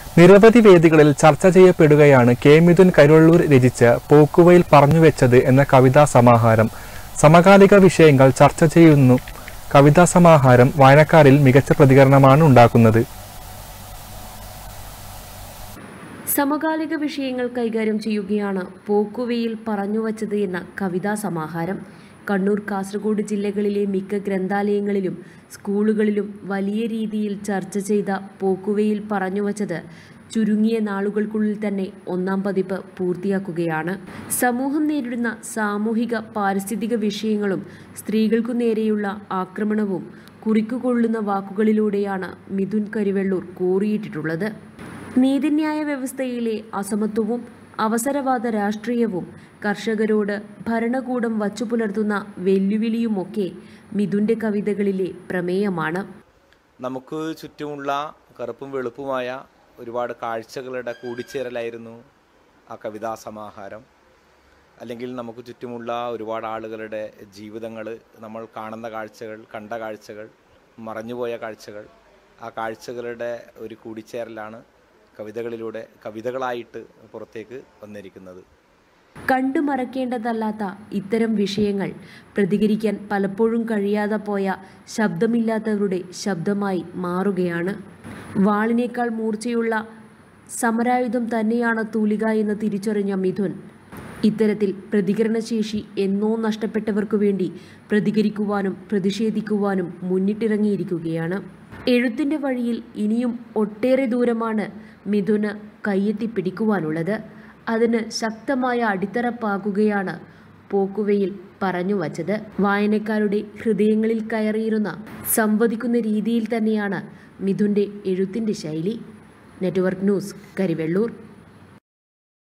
നിരവധി വേദികളിൽ ചർച്ച ചെയ്യപ്പെടുകയാണ് കെ മിഥുൻ കരുവള്ളൂർ രചിച്ച പോക്കുവയിൽ പറഞ്ഞുവെച്ചത് എന്ന കവിതാ സമാഹാരം സമകാലിക വിഷയങ്ങൾ ചർച്ച ചെയ്യുന്നു കവിതാ സമാഹാരം വായനക്കാരിൽ മികച്ച പ്രതികരണമാണ് ഉണ്ടാക്കുന്നത് സമകാലിക വിഷയങ്ങൾ കൈകാര്യം ചെയ്യുകയാണ് പോക്കുവയിൽ പറഞ്ഞുവച്ചത് എന്ന കവിതാ സമാഹാരം കണ്ണൂർ കാസർഗോഡ് ജില്ലകളിലെ മിക്ക ഗ്രന്ഥാലയങ്ങളിലും സ്കൂളുകളിലും വലിയ രീതിയിൽ ചർച്ച ചെയ്ത പോക്കുവയിൽ പറഞ്ഞുവച്ചത് ചുരുങ്ങിയ നാളുകൾക്കുള്ളിൽ തന്നെ ഒന്നാം പതിപ്പ് പൂർത്തിയാക്കുകയാണ് സമൂഹം നേരിടുന്ന സാമൂഹിക പാരിസ്ഥിതിക വിഷയങ്ങളും സ്ത്രീകൾക്കു നേരെയുള്ള ആക്രമണവും കുറിക്കുകൊള്ളുന്ന വാക്കുകളിലൂടെയാണ് മിഥുൻ കരിവെള്ളൂർ കോറിയിട്ടിട്ടുള്ളത് നീതിന്യായ വ്യവസ്ഥയിലെ അസമത്വവും അവസരവാദ രാഷ്ട്രീയവും കർഷകരോട് ഭരണകൂടം വച്ചുപുലർത്തുന്ന വെല്ലുവിളിയുമൊക്കെ മിഥുന്റെ കവിതകളിലെ പ്രമേയമാണ് നമുക്ക് ചുറ്റുമുള്ള കറുപ്പും വെളുപ്പുമായ ഒരുപാട് കാഴ്ചകളുടെ കൂടിച്ചേരലായിരുന്നു ആ കവിതാ സമാഹാരം അല്ലെങ്കിൽ നമുക്ക് ചുറ്റുമുള്ള ഒരുപാട് ആളുകളുടെ ജീവിതങ്ങൾ നമ്മൾ കാണുന്ന കാഴ്ചകൾ കണ്ട കാഴ്ചകൾ മറഞ്ഞുപോയ കാഴ്ചകൾ ആ കാഴ്ചകളുടെ ഒരു കൂടിച്ചേരലാണ് കവിതകളിലൂടെ കവിതകളായിട്ട് പുറത്തേക്ക് വന്നിരിക്കുന്നത് കണ്ടു മറക്കേണ്ടതല്ലാത്ത ഇത്തരം വിഷയങ്ങൾ പ്രതികരിക്കാൻ പലപ്പോഴും കഴിയാതെ പോയ ശബ്ദമില്ലാത്തവരുടെ ശബ്ദമായി മാറുകയാണ് വാളിനേക്കാൾ മൂർച്ചയുള്ള സമരായുധം തന്നെയാണ് തൂലിക എന്ന് തിരിച്ചറിഞ്ഞ മിഥുൻ ഇത്തരത്തിൽ പ്രതികരണശേഷി എന്നോ നഷ്ടപ്പെട്ടവർക്കു വേണ്ടി പ്രതികരിക്കുവാനും പ്രതിഷേധിക്കുവാനും മുന്നിട്ടിറങ്ങിയിരിക്കുകയാണ് എഴുത്തിൻ്റെ വഴിയിൽ ഇനിയും ഒട്ടേറെ ദൂരമാണ് മിഥുന് കയ്യെത്തി പിടിക്കുവാനുള്ളത് അതിന് ശക്തമായ അടിത്തറപ്പാകുകയാണ് പോക്കുവയിൽ പറഞ്ഞു വച്ചത് വായനക്കാരുടെ ഹൃദയങ്ങളിൽ കയറിയിരുന്ന സംവദിക്കുന്ന രീതിയിൽ തന്നെയാണ് മിഥുൻ്റെ എഴുത്തിൻ്റെ ശൈലി നെറ്റ്വർക്ക് ന്യൂസ് കരിവെള്ളൂർ